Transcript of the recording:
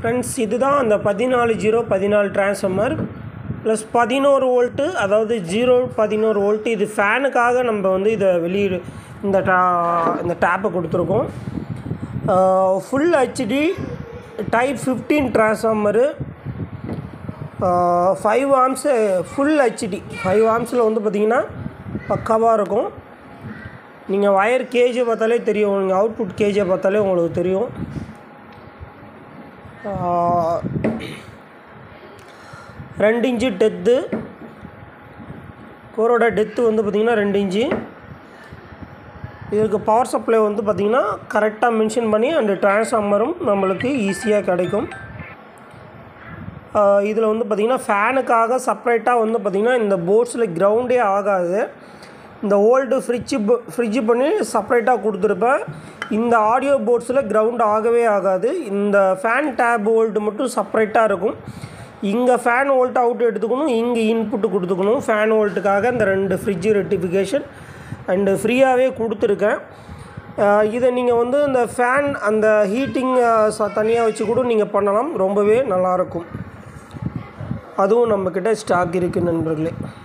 friends இதுதான் அந்த பதினாலு ஜீரோ பதினாலு டிரான்ஸ்ஃபார்மர் ப்ளஸ் பதினோரு வோல்ட்டு அதாவது ஜீரோ பதினோரு வோல்ட்டு இது ஃபேனுக்காக நம்ம வந்து இதை வெளியிடு இந்த டா இந்த டேப்பை கொடுத்துருக்கோம் full HD type fifteen transformer five amps full HD five ஆம்ஸில் வந்து பார்த்திங்கன்னா பக்காவாக இருக்கும் நீங்கள் வயர் கேஜை பார்த்தாலே தெரியும் நீங்கள் அவுட்புட் கேஜை பார்த்தாலே உங்களுக்கு தெரியும் ரெண்டு இன்ச்சு டெத்து கோரோட டெத்து வந்து பார்த்திங்கன்னா ரெண்டு இன்ச்சு இதுக்கு பவர் சப்ளை வந்து பார்த்திங்கன்னா கரெக்டாக மென்ஷன் பண்ணி அந்த டிரான்ஸ்ஃபார்மரும் நம்மளுக்கு ஈஸியாக கிடைக்கும் இதில் வந்து பார்த்திங்கன்னா ஃபேனுக்காக செப்ரேட்டாக வந்து பார்த்திங்கன்னா இந்த போர்ட்ஸில் கிரவுண்டே ஆகாது இந்த ஓல்டு ஃப்ரிட்ஜு ஃப்ரிட்ஜு பண்ணி செப்ரேட்டாக கொடுத்துருப்பேன் இந்த ஆடியோ போர்ட்ஸில் கிரவுண்ட் ஆகவே ஆகாது இந்த ஃபேன் டேப் வோல்ட்டு மட்டும் செப்ரேட்டாக இருக்கும் இங்கே ஃபேன் வோல்ட் அவுட் எடுத்துக்கணும் இங்கே இன்புட்டு கொடுத்துக்கணும் ஃபேன் வோல்ட்டுக்காக இந்த ரெண்டு ஃப்ரிட்ஜு ரெட்டிஃபிகேஷன் அண்டு ஃப்ரீயாகவே கொடுத்துருக்கேன் இதை நீங்கள் வந்து இந்த ஃபேன் அந்த ஹீட்டிங் தனியாக வச்சு கூட நீங்கள் பண்ணலாம் ரொம்பவே நல்லாயிருக்கும் அதுவும் நம்மக்கிட்ட ஸ்டாக் இருக்குது நண்பர்களே